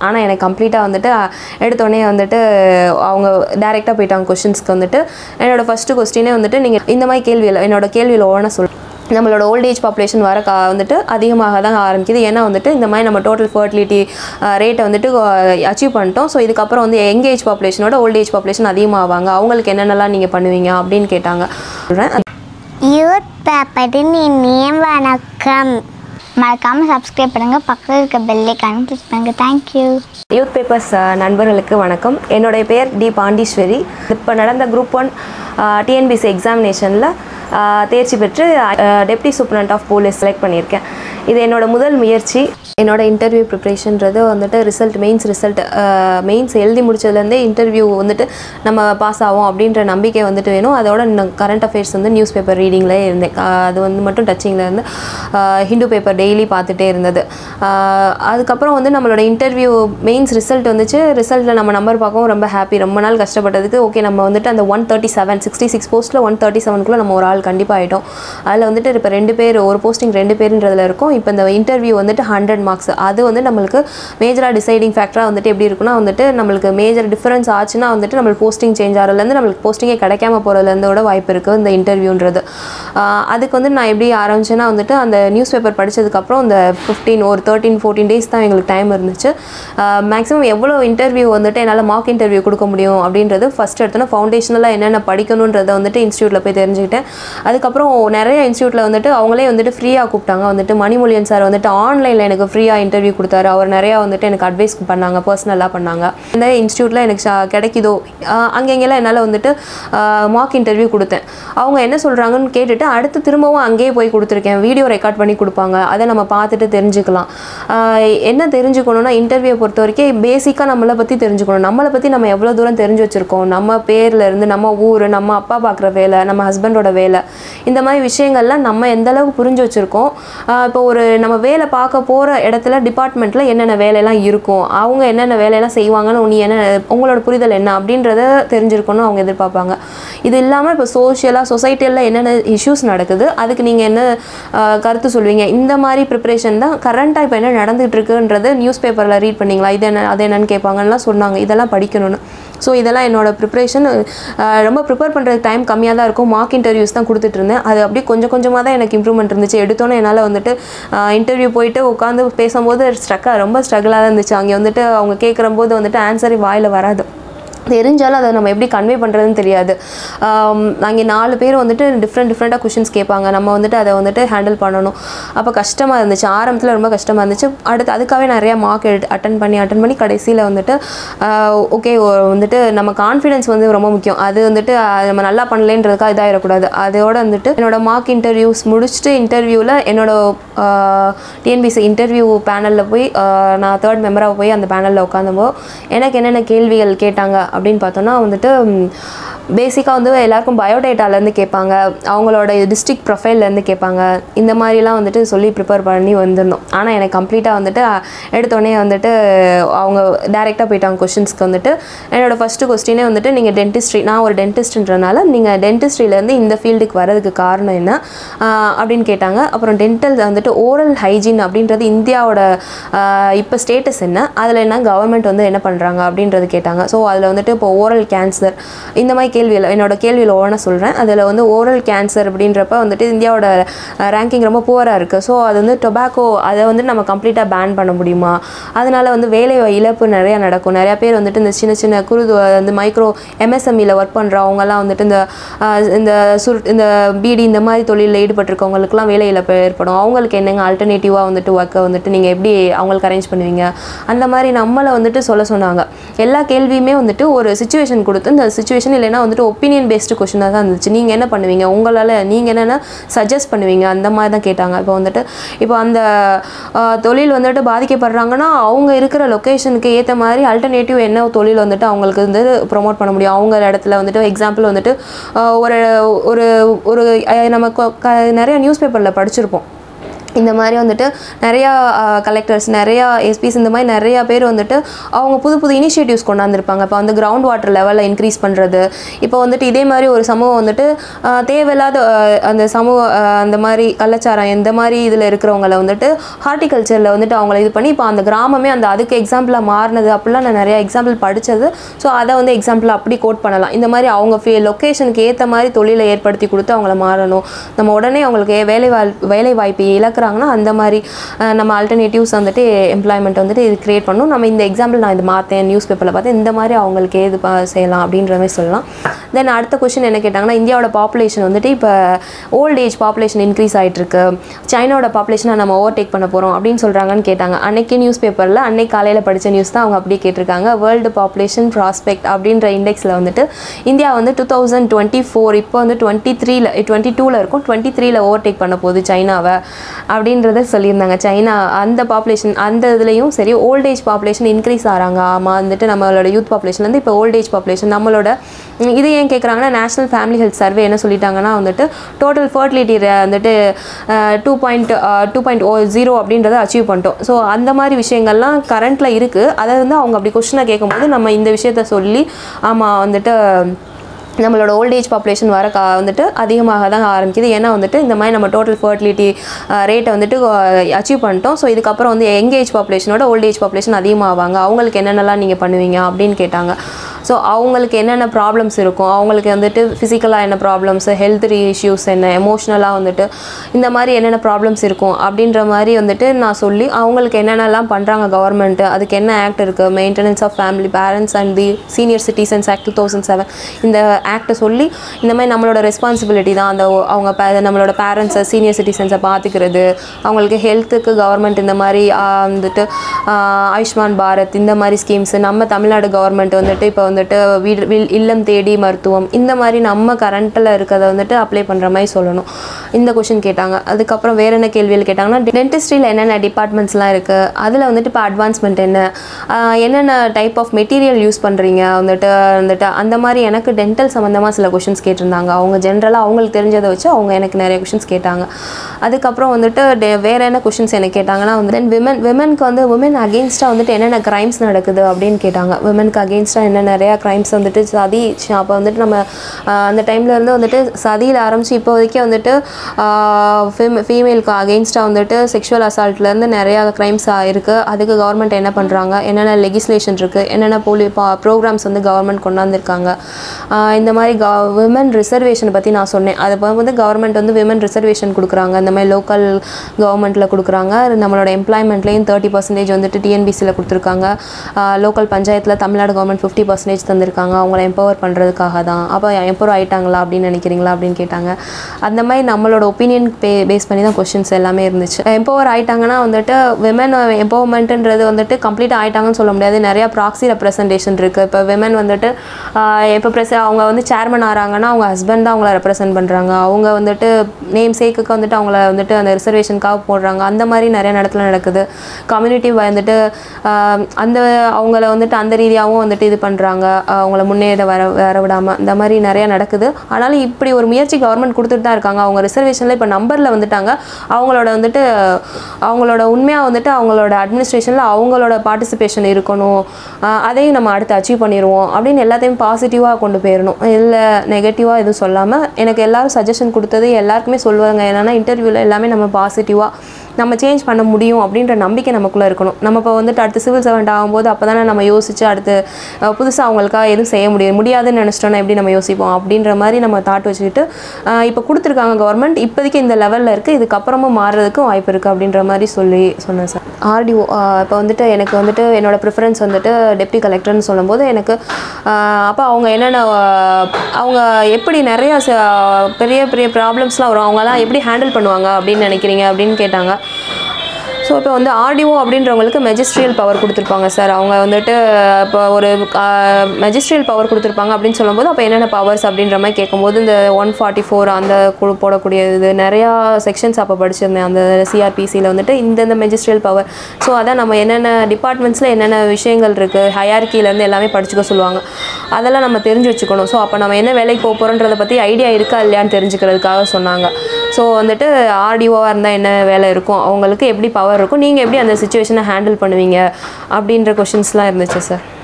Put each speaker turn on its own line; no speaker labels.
ஆனால் எனக்கு கம்ப்ளீட்டாக வந்துட்டு அஹ், எடுத்தோடனே வந்துட்டு அவங்க டேரெக்டாக போயிட்டாங்க கொஷின்ஸ்க்கு வந்துட்டு என்னோட ஃபஸ்ட்டு கொஸ்டினே வந்துட்டு நீங்கள் இந்த மாதிரி கேள்வியில் என்னோட கேள்வியில் ஒவ்வொன்றா சொல் நம்மளோட ஓல்டேஜ் பாப்புலேஷன் வர கா வந்துட்டு அதிகமாக தான் ஆரம்பிக்குது ஏன்னா வந்துட்டு இந்த மாதிரி நம்ம டோட்டல் ஃபர்டிலிட்டி ரேட்டை வந்துட்டு அச்சீவ் பண்ணிட்டோம் ஸோ இதுக்கப்புறம் வந்து யங் ஏஜ் பாப்புலேஷனோட ஓல்ட் ஏஜ் பாப்புலேஷன் அதிகமாவாங்க அவங்களுக்கு என்னென்னலாம் நீங்கள் பண்ணுவீங்க அப்படின்னு கேட்டாங்க சொல்கிறேன்
யூத் பேப்பரின் இனிய வணக்கம் மறக்காமல் சப்ஸ்கிரைப் பண்ணுங்கள் பக்கத்தில் இருக்க பெல்லைக்கான கிளிக் பண்ணுங்கள் தேங்க்யூ
யூத் பேப்பர்ஸ் நண்பர்களுக்கு வணக்கம் என்னுடைய பெயர் டி பாண்டீஸ்வரி இப்போ நடந்த குரூப் ஒன் டிஎன்பிசி எக்ஸாமினேஷனில் தேர்ச்சி பெற்று deputy superintendent of police select பண்ணியிருக்கேன் இது என்னோட முதல் முயற்சி என்னோட இன்டர்வியூ ப்ரிப்ரேஷன்றது வந்துட்டு ரிசல்ட் மெயின்ஸ் ரிசல்ட் மெயின்ஸ் எழுதி முடிச்சதுலேருந்தே இன்டர்வியூ வந்துட்டு நம்ம பாஸ் ஆகும் அப்படின்ற நம்பிக்கை வந்துட்டு வேணும் அதோட கரண்ட் அஃபேர்ஸ் வந்து நியூஸ் பேப்பர் ரீடிங்லேயே இருந்தேன் அஹ் அது வந்து மட்டும் டச்சிங்கில் இருந்து அஹ் ஹிந்து பேப்பர் டெய்லி பார்த்துட்டே இருந்தது அஹ் அதுக்கப்புறம் வந்து நம்மளோட இன்டர்வியூ மெயின்ஸ் ரிசல்ட் வந்துச்சு ரிசல்ட்டில் நம்ம நம்பர் பார்க்கவும் ரொம்ப ஹாப்பி ரொம்ப நாள் கஷ்டப்பட்டதுக்கு ஓகே நம்ம வந்துட்டு அந்த one thirty seven sixty six போஸ்ட்டில் ஒன் தேர்ட்டி செவனுக்குள்ளே நம்ம ஒரு ஆள் கண்டிப்பாக ஆகிட்டோம் அதில் வந்துட்டு இப்போ ரெண்டு பேர் ஒரு போஸ்டிங் ரெண்டு பேருன்றதுல இருக்கும் இப்போ இந்த இன்டர்வியூ வந்துட்டு ஹண்ட்ரட் மார்க்ஸ் அது வந்து நம்மளுக்கு மேஜராக டிசைடிங் ஃபேக்டராக வந்துட்டு எப்படி இருக்குன்னா வந்துட்டு நம்மளுக்கு மேஜர் டிஃபரன்ஸ் ஆச்சுன்னா வந்துட்டு நம்மளுக்கு போஸ்டிங் சேஞ்ச் ஆகிறதுலேருந்து நம்மளுக்கு போஸ்டிங்கே கிடைக்காம போகிறதுலேருந்தோட வாய்ப்பு இருக்குது இந்த இன்டர்வியூன்றது ஆஹ் அதுக்கு வந்து நான் எப்படி ஆரம்பிச்சேன்னா வந்துட்டு அந்த நியூஸ் பேப்பர் படித்ததுக்கப்புறம் அந்த ஃபிஃப்டீன் ஒரு தேர்ட்டீன் ஃபோர்டீன் டேஸ் தான் எங்களுக்கு டைம் இருந்துச்சு மேக்ஸிமம் எவ்வளோ இன்டர்வியூ வந்துட்டு என்னால் மார்க் இன்டர்வியூ கொடுக்க முடியும் அப்படின்றது ஃபஸ்ட் எடுத்தோன்னா ஃபவுண்டேஷனலாக என்னென்ன படிக்கணுன்றதை வந்துட்டு இன்ஸ்டியூட்டில் போய் தெரிஞ்சுக்கிட்டேன் அதுக்கப்புறம் நிறைய இன்ஸ்டியூட்டில் வந்துட்டு அவங்களே வந்துட்டு ஃப்ரீயாக கூப்பிட்டாங்க வந்துட்டு மணிமொழியன் சார் வந்துட்டு ஆன்லைனில் எனக்கு ஃப்ரீயாக இன்டர்வியூ கொடுத்தாரு அவர் நிறையா வந்துட்டு எனக்கு அட்வைஸ் பண்ணாங்க பர்சனலாக பண்ணாங்க இந்த இன்ஸ்டியூட்டில் எனக்கு ச- கிடைக்குதோ ஆஹ் அங்கங்கெல்லாம் என்னால் வந்துட்டு மார்க் இன்டர்வியூ கொடுத்தேன் அவங்க என்ன சொல்கிறாங்கன்னு கேட்டுட்டு அடுத்து திரும்பவும் அங்கேயே போய் கொடுத்துருக்கேன் வீடியோ ரெக்கார்ட் பண்ணி கொடுப்பாங்க அதை நம்ம பார்த்துட்டு தெரிஞ்சுக்கலாம் ஆஹ் என்ன தெரிஞ்சுக்கணும்னா இன்டர்வியூ பொறுத்த வரைக்கும் பேசிக்காக நம்மளை பற்றி தெரிஞ்சுக்கணும் நம்மளை பற்றி நம்ம எவ்வளோ தூரம் தெரிஞ்சு வச்சுருக்கோம் நம்ம பேர்ல இருந்து நம்ம ஊர் நம்ம அப்பா பார்க்குற வேலை நம்ம ஹஸ்பண்டோட வேலை இந்த மாதிரி விஷயங்கள்லாம் நம்ம எந்த அளவுக்கு புரிஞ்சு வச்சுருக்கோம் இப்போ ஒரு நம்ம வேலை பார்க்க போகிற இடத்துல டிபார்ட்மெண்ட்டில் என்னென்ன வேலையெல்லாம் இருக்கும் அவங்க என்னென்ன வேலையெல்லாம் செய்வாங்கன்னு நீ என்ன உங்களோட புரிதல் என்ன அப்படின்றத தெரிஞ்சிருக்கணும் அவங்க எதிர்பார்ப்பாங்க இது இல்லாமல் இப்போ சோஷியலாக சொசைட்டியில் என்னென்ன இஷ்யூஸ் நடக்குது அதுக்கு நீங்கள் என்ன ஆஹ், கருத்து சொல்வீங்க இந்த மாதிரி ப்ரிப்ரேஷன் தான் கரண்ட்டாக இப்போ என்ன நடந்துகிட்டு இருக்குன்றது நியூஸ் பேப்பரில் ரீட் பண்ணீங்களா இது என்ன அது என்னன்னு கேட்பாங்கலாம் சொன்னாங்க இதெல்லாம் படிக்கணும்னு ஸோ இதெல்லாம் என்னோட ப்ரிப்ரேஷன் ரொம்ப ப்ரிப்பேர் பண்ணுறதுக்கு டைம் கம்மியாக தான் இருக்கும் மார்க் இன்டர்வியூஸ் தான் கொடுத்துட்டு இருந்தேன் அது அப்படியே கொஞ்சம் கொஞ்சமாக தான் எனக்கு இம்ப்ரூவ்மெண்ட் இருந்துச்சு எடுத்தோன்னே என்னால் வந்துட்டு இன்டர்வியூ போயிட்டு உட்காந்து பேசும்போது ஸ்ட்ரக்காக ரொம்ப ஸ்ட்ரகிளாக தான் இருந்துச்சு அங்கே வந்துட்டு அவங்க கேட்குறம்போது வந்துட்டு ஆன்சரே வாயில் வராது தெரிஞ்சாலும் அதை நம்ம எப்படி கன்வே பண்ணுறதுன்னு தெரியாது அங்கே நாலு பேர் வந்துட்டு டிஃப்ரெண்ட் டிஃப்ரெண்ட்டாக கொஷின்ஸ் கேட்பாங்க நம்ம வந்துட்டு அதை வந்துட்டு ஹேண்டில் பண்ணணும் அப்போ கஷ்டமாக இருந்துச்சு ஆரம்பத்தில் ரொம்ப கஷ்டமாக இருந்துச்சு அடுத்து அதுக்காகவே நிறையா மார்க் எடுத்து அட்டன் பண்ணி அட்டன் பண்ணி கடைசியில் வந்துட்டு ஓகே வந்துட்டு நம்ம கான்ஃபிடென்ஸ் வந்து ரொம்ப முக்கியம் அது வந்துட்டு அஹ், நம்ம நல்லா பண்ணலேன்றதுக்காக இதாகிடக்கூடாது அதோட வந்துட்டு என்னோட மார்க் இன்டர்வியூஸ் முடிச்சுட்டு இன்டர்வியூவில் என்னோட டிஎன்பிசி இன்டர்வியூ பேனலில் போய் அஹ், நான் தேர்ட் மெம்பராக போய் அந்த பேனலில் உட்காந்தப்போ எனக்கு என்னென்ன கேள்விகள் கேட்டாங்க அப்படின்னு பார்த்தோன்னா வந்துட்டு பேசிக்காக வந்து எல்லாருக்கும் பயோடேட்டாலேருந்து கேட்பாங்க அவங்களோட டிஸ்ட்ரிக்ட் ப்ரொஃபைல்லேருந்து கேட்பாங்க இந்த மாதிரிலாம் வந்துட்டு சொல்லி ப்ரிப்பேர் பண்ணி வந்திருந்தோம் ஆனால் எனக்கு கம்ப்ளீட்டாக வந்துட்டு அஹ், எடுத்தோடனே வந்துட்டு அவங்க டேரெக்டாக போயிட்டாங்க கொஷின்ஸ்க்கு வந்துட்டு என்னோட ஃபஸ்ட்டு கொஸ்டினே வந்துட்டு நீங்கள் டென்டிஸ்ட்ரி நான் ஒரு டென்டிஸ்ட்ன்றனால நீங்கள் டென்டிஸ்ட்ரியிலேருந்து இந்த ஃபீல்டுக்கு வரதுக்கு காரணம் என்ன ஆஹ் அப்படின்னு கேட்டாங்க அப்புறம் டென்டல் வந்துட்டு ஓரல் ஹைஜீன் அப்படின்றது இந்தியாவோட இப்போ ஸ்டேட்டஸ் என்ன அதில் என்ன கவர்மெண்ட் வந்து என்ன பண்ணுறாங்க அப்படின்றது கேட்டாங்க ஸோ அதில் வந்துட்டு இப்போ ஓரல் கேன்சர் இந்த மாதிரி கேள்வியில் என்னோட கேள்வியில் ஒவ்வொன்றா சொல்கிறேன் அதில் வந்து ஓரல் கேன்சர் அப்படின்றப்ப வந்துட்டு இந்தியாவோட ரேங்கிங் ரொம்ப புவராக இருக்குது ஸோ அது வந்து டொபாக்கோ அதை வந்து நம்ம கம்ப்ளீட்டாக பேன் பண்ண முடியுமா அதனால வந்து வேலை இழப்பு நிறையா நடக்கும் நிறையா பேர் வந்துட்டு இந்த சின்ன சின்ன குறு இந்த மைக்ரோ எம்எஸ்எம்இல ஒர்க் பண்ணுறவங்கலாம் வந்துட்டு இந்த ஆஹ், இந்த சுரு இந்த பீடி இந்த மாதிரி தொழிலில் ஈடுபட்டிருக்கவங்களுக்குலாம் வேலை இழப்பு ஏற்படும் அவங்களுக்கு என்னங்க ஆல்டர்னேட்டிவாக வந்துட்டு ஒர்க்கை வந்துட்டு நீங்கள் எப்படி அவங்களுக்கு அரேஞ்ச் பண்ணுவீங்க அந்த மாதிரி நம்மளை வந்துட்டு சொல்ல சொன்னாங்க எல்லா கேள்வியுமே வந்துட்டு ஒரு சுச்சுவேஷன் கொடுத்து இந்த சுச்சுவேஷன் இல்லைன்னா வந்துட்டு ஒப்பீனியன் பேஸ்டு கொஷினாக தான் இருந்துச்சு நீங்கள் என்ன பண்ணுவீங்க உங்களால் நீங்கள் என்னென்ன சஜஸ்ட் பண்ணுவீங்க அந்த மாதிரி தான் கேட்டாங்க இப்போ வந்துட்டு இப்போ அந்த ஆஹ், தொழில் வந்துட்டு பாதிக்கப்படுறாங்கன்னா அவங்க இருக்கிற லொக்கேஷனுக்கு ஏற்ற மாதிரி அல்டர்னேட்டிவ் என்ன தொழில் வந்துட்டு அவங்களுக்கு வந்து ப்ரொமோட் பண்ண முடியும் அவங்க இடத்துல வந்துட்டு எக்ஸாம்பிள் வந்துட்டு ஆஹ், ஒரு ஒரு ஒரு அஹ், நம்ம கொ- க- நிறைய நியூஸ் பேப்பரில் படிச்சிருப்போம் இந்த மாதிரி வந்துட்டு நிறையா கலெக்டர்ஸ் நிறையா எஸ்பிஸ் இந்த மாதிரி நிறையா பேர் வந்துட்டு அவங்க புது புது இனிஷியேட்டிவ்ஸ் கொண்டாந்துருப்பாங்க இப்போ வந்து கிரவுண்ட் வாட்டர் லெவலில் இன்க்ரீஸ் பண்ணுறது இப்போ வந்துட்டு இதே மாதிரி ஒரு சமூகம் வந்துட்டு ஆஹ், தேவையில்லாத ஆஹ், அந்த சமூக ஆஹ், அந்த மாதிரி கள்ளச்சாரம் இந்த மாதிரி இதில் இருக்கிறவங்கள வந்துட்டு ஹார்டிகல்ச்சரில் வந்துட்டு அவங்கள இது பண்ணி இப்போ அந்த கிராமமே அந்த அதுக்கு எக்ஸாம்பிளாக மாறினது அப்படிலாம் நான் நிறையா எக்ஸாம்பிள் படித்தது ஸோ அதை வந்து எக்ஸாம்பிள் அப்படி கோட் பண்ணலாம் இந்த மாதிரி அவங்க ஃபே லொக்கேஷனுக்கு ஏற்ற மாதிரி தொழிலை ஏற்படுத்தி கொடுத்து அவங்கள மாறணும் நம்ம உடனே அவங்களுக்கு ஏ- வேலை வாய் வேலை வாய்ப்பு இழக்கிறாங்கன்னா அந்த மாதிரி அஹ், நம்ம ஆல்டர்னேட்டிவ்ஸ் வந்துட்டு எம்ப்ளாய்மெண்ட் வந்துட்டு இது கிரியேட் பண்ணணும் நம்ம இந்த எக்ஸாம்பிள் நான் இது மாற்றேன் நியூஸ் பேப்பரில் பார்த்தேன் இந்த மாதிரி அவங்களுக்கு ஏது ப- செய்யலாம் அப்படின்ற மாதிரி சொல்லலாம் தென் அடுத்த கொஷின் என்ன கேட்டாங்கன்னா இந்தியாவோட பாப்புலேஷன் வந்துட்டு இப்போ ஓல்ட் ஏஜ் பாப்புலேஷன் இன்க்ரீஸ் ஆயிட்டு இருக்கு சைனாவோட பாப்புலேஷனை நம்ம ஓவர்டேக் பண்ண போகிறோம் அப்படின்னு சொல்கிறாங்கன்னு கேட்டாங்க அன்னைக்கு நியூஸ் பேப்பரில் அன்னைக்கு காலையில் படித்த நியூஸ் தான் அவங்க அப்படியே கேட்டிருக்காங்க வேர்ல்டு பாப்புலேஷன் ப்ராஸ்பெக்ட் அப்படின்ற இண்டெக்ஸில் வந்துட்டு இந்தியா வந்து டூ தௌசண்ட் டுவெண்ட்டி ஃபோர் இப்போ வந்து டுவெண்ட்டி த்ரீல டுவெண்ட்டி டூவில் இருக்கும் டுவெண்ட்டி த்ரீல ஓவர்டேக் பண்ண போகுது சைனாவை அப்படின்றத சொல்லியிருந்தாங்க சைனா அந்த பாப்புலேஷன் அந்த இதுலேயும் சரி ஓல்ட் ஏஜ் பாப்புலேஷன் இன்க்ரீஸ் ஆகிறாங்க ஆமாம் வந்துட்டு நம்மளோட யூத் பாப்புலேஷன்லேருந்து இப்போ ஓல்ட் ஏஜ் பாப்புலேஷன் நம்மளோட ம், இது ஏன் கேட்குறாங்கன்னா நேஷனல் ஃபேமிலி ஹெல்த் சர்வே என்ன சொல்லிட்டாங்கன்னா வந்துட்டு டோட்டல் ஃபர்டிலிட்டி வந்துட்டு two point two point o zero அப்படின்றத அச்சீவ் பண்ணிட்டோம் ஸோ அந்த மாதிரி விஷயங்கள்லாம் கரண்ட்டில் இருக்குது அதை வந்து அவங்க அப்படி கொஷினை கேட்கும்போது நம்ம இந்த விஷயத்த சொல்லி ஆமாம் வந்துட்டு நம்மளோட ஓல்ட் ஏஜ் பாப்புலேஷன் வர கா வந்துட்டு அதிகமாக தான் ஆரம்பிக்குது ஏன்னா வந்துட்டு இந்த மாதிரி நம்ம டோட்டல் ஃபர்டிலிட்டி ரேட்டை வந்துட்டு அச்சீவ் பண்ணிட்டோம் ஸோ இதுக்கப்புறம் வந்து யங் ஏஜ் பாப்புலேஷனோட ஓல்ட் ஏஜ் பாப்புலேஷன் அதிகமாவாங்க அவங்களுக்கு என்னென்னலாம் நீங்கள் பண்ணுவீங்க அப்படின்னு கேட்டாங்க ஸோ அவங்களுக்கு என்னென்ன ப்ராப்ளம்ஸ் இருக்கும் அவங்களுக்கு வந்துட்டு ஃபிசிக்கலாக என்ன ப்ராப்ளம்ஸ் ஹெல்த் இஷ்யூஸ் என்ன எமோஷ்னலாக வந்துட்டு இந்த மாதிரி என்னென்ன ப்ராப்ளம்ஸ் இருக்கும் அப்படின்ற மாதிரி வந்துட்டு நான் சொல்லி அவங்களுக்கு என்னென்னலாம் பண்ணுறாங்க கவர்மெண்ட்டு அதுக்கு என்ன ஆக்ட் இருக்குது maintenance of family parents and the senior citizens act two thousand seven இந்த ஆக்டை சொல்லி இந்த மாதிரி நம்மளோட ரெஸ்பான்சிபிலிட்டி தான் அந்த ஒ- அவங்க pa- நம்மளோட பேரண்ட்ஸை சீனியர் சிட்டிசன்ஸை பார்த்துக்கிறது அவங்களுக்கு ஹெல்த்துக்கு கவர்மெண்ட் இந்த மாதிரி ஆ, வந்துட்டு ஆ, ஆயுஷ்மான் பாரத் இந்த மாதிரி ஸ்கீம்ஸ் நம்ம தமிழ்நாடு கவர்மெண்ட் வந்துட்டு இப்போ வந்துட்டு வீடு வில் இல்லம் தேடி மருத்துவம் இந்த மாதிரி நம்ம கரண்ட்டில் இருக்கிறத வந்துட்டு அப்ளை பண்ணுற மாதிரி சொல்லணும் இந்த கொஷின் கேட்டாங்க அதுக்கப்புறம் வேற என்ன கேள்விகள் கேட்டாங்கன்னா டென்டிஸ்ட்ரியில் என்னென்ன டிபார்ட்மெண்ட்ஸ்லாம் இருக்குது அதில் வந்துட்டு இப்போ அட்வான்ஸ்மெண்ட் என்ன ஆஹ் என்னென்ன டைப் ஆஃப் மெட்டீரியல் யூஸ் பண்ணுறீங்க வந்துட்டு வந்துட்டு அந்த மாதிரி எனக்கு டென்டல் சம்மந்தமாக சில கொஷின்ஸ் கேட்டிருந்தாங்க அவங்க ஜென்ரலாக அவங்களுக்கு தெரிஞ்சதை வச்சு அவங்க எனக்கு நிறைய கொஷின்ஸ் கேட்டாங்க அதுக்கப்புறம் வந்துட்டு டே- வேற என்ன கொஷின்ஸ் எனக்கு கேட்டாங்கன்னா வந்து தென் விமன் விமனுக்கு வந்து விமன் அகெயின்ஸ்டாக வந்துட்டு என்னென்ன கிரைம்ஸ் நடக்குது அப்படின்னு கேட்டாங்க விமனுக்கு அகெயின்ஸ்டாக என்ன நிறையா கிரைம்ஸ் வந்துட்டு சதி அப்போ வந்துட்டு நம்ம ஆஹ் அந்த டைம்ல இருந்து வந்துட்டு சதியில் ஆரம்பிச்சு இப்போ வரைக்கும் வந்துட்டு ஃபீமேலுக்கு அகெயின்ஸ்டாக வந்துட்டு செக்ஷுவல் அசால்ட்லேருந்து நிறையா கிரைம்ஸ் இருக்குது அதுக்கு கவர்மெண்ட் என்ன பண்ணுறாங்க என்னென்ன லெகிஸ்லேஷன் இருக்குது என்னென்ன போலி ப்ரோக்ராம்ஸ் வந்து கவர்மெண்ட் கொண்டாந்துருக்காங்க ஆஹ் இந்த மாதிரி க விமன் ரிசர்வேஷன் பற்றி நான் சொன்னேன் அது இப்போ வந்து கவர்மெண்ட் வந்து விமன் ரிசர்வேஷன் கொடுக்குறாங்க இந்த மாதிரி லோக்கல் கவர்மெண்ட்டில் கொடுக்குறாங்க நம்மளோட எம்ப்ளாய்மெண்ட்லேயும் தேர்ட்டி பர்சன்டேஜ் வந்துட்டு டிஎன்பிசியில் கொடுத்துருக்காங்க லோக்கல் பஞ்சாயத்தில் தமிழ்நாடு கவர்மெண்ட் ஃபிஃப்டி பர்சன்டேஜ் தந்திருக்காங்க அவங்கள எம்பவர் பண்ணுறதுக்காக தான் அப்போ எம்பவர் ஆயிட்டாங்களா அப்படின்னு நினைக்கிறீங்களா அப்படின்னு கேட்டாங்க அந்த மாதிரி நம்மளோட ஒப்பீனியன் பே பேஸ் பண்ணி தான் கொஷின்ஸ் எல்லாமே இருந்துச்சு எம்பவர் ஆயிட்டாங்கன்னா வந்துட்டு விமன் எம்பவர்மெண்ட்டுன்றது வந்துட்டு கம்ப்ளீட்டாக ஆயிட்டாங்கன்னு சொல்ல முடியாது நிறையா ப்ராக்ஸி ரெப்ரசன்டேஷன் இருக்குது இப்போ விமன் வந்துட்டு இப்போ ப்ரெஸ் அவங்க வந்து சேர்மன் ஆகிறாங்கன்னா அவங்க ஹஸ்பண்ட் தான் அவங்கள ரெப்ரசென்ட் பண்ணுறாங்க அவங்க வந்துட்டு நேம் சேக்குக்கு வந்துட்டு அவங்கள வந்துட்டு அந்த ரிசர்வேஷனுக்காக போடுறாங்க அந்த மாதிரி நிறைய இடத்துல நடக்குது கம்யூனிட்டி வந்துட்டு ஆஹ் அந்த அவங்கள வந்துட்டு அந்த ரீதியாகவும் வந்துட்டு இது பண்ணுறாங்க அவங்கள முன்னேற வர வர விடாமல் இந்த மாதிரி நிறைய நடக்குது ஆனாலும் இப்படி ஒரு முயற்சி கவர்மெண்ட் கொடுத்துட்டு தான் இருக்காங்க அவங்க ரிசர்வேஷனில் இப்போ நம்பரில் வந்துட்டாங்க அவங்களோட வந்துட்டு அவங்களோட உண்மையாக வந்துட்டு அவங்களோட அட்மினிஸ்ட்ரேஷனில் அவங்களோட பார்ட்டிசிபேஷன் இருக்கணும் ஆஹ் அதையும் நம்ம அடுத்து அச்சீவ் பண்ணிடுவோம் அப்படின்னு எல்லாத்தையும் பாசிட்டிவாக கொண்டு போயிடணும் இல்லை நெகட்டிவாக எதுவும் சொல்லாமல் எனக்கு எல்லாரும் சஜஷன் கொடுத்தது எல்லாருக்குமே சொல்லுவாங்க என்னென்னா இன்டர்வியூவில் எல்லாமே நம்ம பாசிட்டிவாக நம்ம சேஞ்ச் பண்ண முடியும் அப்படின்ற நம்பிக்கை நமக்குள்ளே இருக்கணும் நம்ம இப்போ வந்துட்டு அடுத்து சிவில் சர்வெண்ட் ஆகும்போது அப்போ தானே நம்ம யோசிச்சு அடுத்து புதுசாக அவங்களுக்காக எதுவும் செய்ய முடியாது முடியாதுன்னு நினச்சிட்டோன்னா எப்படி நம்ம யோசிப்போம் அப்படின்ற மாதிரி நம்ம தாட் வச்சுக்கிட்டு ஆஹ் இப்போ கொடுத்துருக்காங்க கவர்மெண்ட் இப்போதைக்கு இந்த லெவலில் இருக்குது இதுக்கப்புறமும் மாறுறதுக்கும் வாய்ப்பு இருக்குது அப்படின்ற மாதிரி சொல்லி சொன்னேன் சார் ஆர்டிஓ இப்போ வந்துட்டு எனக்கு வந்துட்டு என்னோட ப்ரிஃபரன்ஸ் வந்துட்டு டெப்டி கலெக்டர்னு சொல்லும்போது எனக்கு ஆஹ் அப்போ அவங்க என்னென்ன ஆஹ் அவங்க எப்படி நிறைய ச- பெரிய பெரிய ப்ராப்ளம்ஸ்லாம் வரும் அவங்கலாம் எப்படி ஹேண்டில் பண்ணுவாங்க அப்படின்னு நினைக்கிறீங்க அப்படின்னு கேட்டாங்க ஸோ இப்போ வந்து ஆர்டிஓ அப்படின்றவங்களுக்கு மெஜிஸ்ட்ரியல் பவர் கொடுத்துருப்பாங்க சார் அவங்க வந்துட்டு இப்போ ஒரு மெஜிஸ்ட்ரியல் பவர் கொடுத்துருப்பாங்க அப்படின்னு சொல்லும்போது அப்போ என்னென்ன பவர்ஸ் அப்படின்ற மாதிரி கேட்கும்போது இந்த ஒன் ஃபார்ட்டி ஃபோர் அந்த குழு போடக்கூடிய இது நிறையா செக்ஷன்ஸ் அப்போ படிச்சிருந்தேன் அந்த சிஆர்பிசியில் வந்துட்டு இந்தந்த மெஜிஸ்ட்ரியல் பவர் ஸோ அதான் நம்ம என்னென்ன டிபார்ட்மெண்ட்ஸில் என்னென்ன விஷயங்கள் இருக்குது ஹையார்கிலேருந்து எல்லாமே படிச்சுக்க சொல்லுவாங்க அதெல்லாம் நம்ம தெரிஞ்சு வச்சுக்கணும் ஸோ அப்போ நம்ம என்ன வேலைக்கு போக போகிறோன்றதை பற்றி ஐடியா இருக்கா இல்லையான்னு தெரிஞ்சுக்கிறதுக்காக சொன்னாங்க ஸோ வந்துட்டு ஆர்டிஓவாக இருந்தால் என்ன வேலை இருக்கும் அவங்களுக்கு எப்படி பவர் இருக்கும் நீங்கள் எப்படி அந்த சுச்சுவேஷனை ஹேண்டில் பண்ணுவீங்க அப்படின்ற கொஷின்ஸ்லாம் இருந்துச்சு சார்